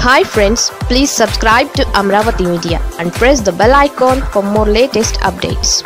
hi friends please subscribe to Amaravati media and press the bell icon for more latest updates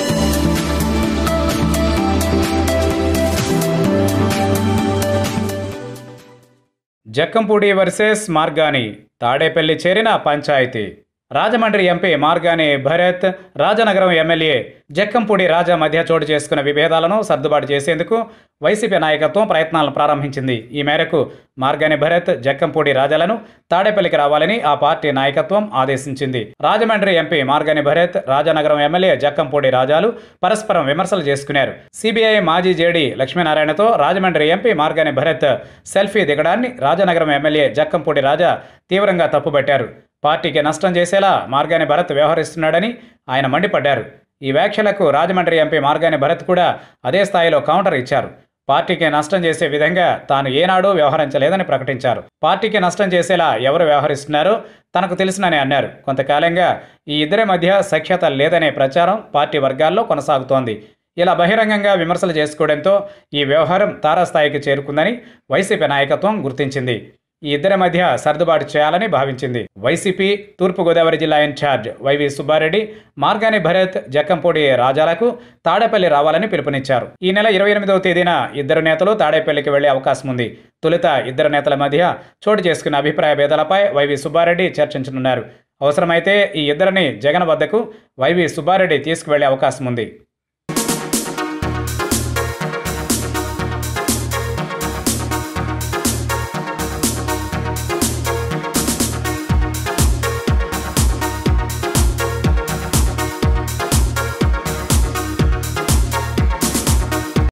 Jakkampudi versus Margani Tadepalli చేరిన పంచాయతీ Rajahmundry MP Margani Bharat Rajanagaram MLA Jakkampudi Raja మధ్య చోటు చేసుకున్న విభేదాలను సర్దుబాటు చేసేందుకు వైసీపీ నాయకత్వం ప్రయత్నాలను ప్రారంభించింది ఈ మేరకు మార్గాని భరత్ జక్కంపూడి రాజాలను తాడేపల్లికి రావాలని ఆ పార్టీ నాయకత్వం ఆదేశించింది రాజమండ్రి ఎంపీ మార్గాని భరత్ రాజనగరం ఎమ్మెల్యే జక్కంపూడి రాజాలు పరస్పరం విమర్శలు చేసుకున్నారు సిబిఐ మాజీ జేడీ లక్ష్మీనారాయణతో రాజమండ్రి ఎంపీ మార్గాని భరత్ సెల్ఫీ దిగడాన్ని రాజనగరం ఎమ్మెల్యే జక్కంపూడి రాజా తీవ్రంగా తప్పుపట్టారు పార్టీకి నష్టం చేసేలా మార్గాని భరత్ వ్యవహరిస్తున్నాడని ఆయన మండిపడ్డారు ఈ వ్యాఖ్యలకు రాజమండ్రి ఎంపీ మార్గాని భరత్ కూడా అదే స్థాయిలో కౌంటర్ ఇచ్చారు పార్టీకి నష్టం చేసే విధంగా తాను ఏనాడూ వ్యవహరించలేదని ప్రకటించారు పార్టీకి నష్టం చేసేలా ఎవరు వ్యవహరిస్తున్నారో తనకు తెలుసునని అన్నారు కొంతకాలంగా ఈ ఇద్దరి మధ్య సఖ్యత లేదనే ప్రచారం పార్టీ వర్గాల్లో కొనసాగుతోంది ఇలా బహిరంగంగా విమర్శలు చేసుకోవడంతో ఈ వ్యవహారం తారాస్థాయికి చేరుకుందని వైసీపీ నాయకత్వం గుర్తించింది ఈ ఇద్దరి మధ్య సర్దుబాటు చేయాలని భావించింది వైసీపీ తూర్పుగోదావరి జిల్లా ఇన్ఛార్జ్ వైవి సుబ్బారెడ్డి మార్గాని భరత్ జక్కంపూడి రాజాలకు తాడేపల్లి రావాలని పిలుపునిచ్చారు ఈ నెల ఇరవై ఎనిమిదవ తేదీన ఇద్దరు నేతలు తాడేపల్లికి వెళ్లే అవకాశం ఉంది తొలుత ఇద్దరు నేతల మధ్య చోటు చేసుకున్న అభిప్రాయ భేదాలపై వైవి సుబ్బారెడ్డి చర్చించనున్నారు అవసరమైతే ఈ ఇద్దరిని జగన్ వద్దకు వైవి సుబ్బారెడ్డి తీసుకువెళ్లే అవకాశం ఉంది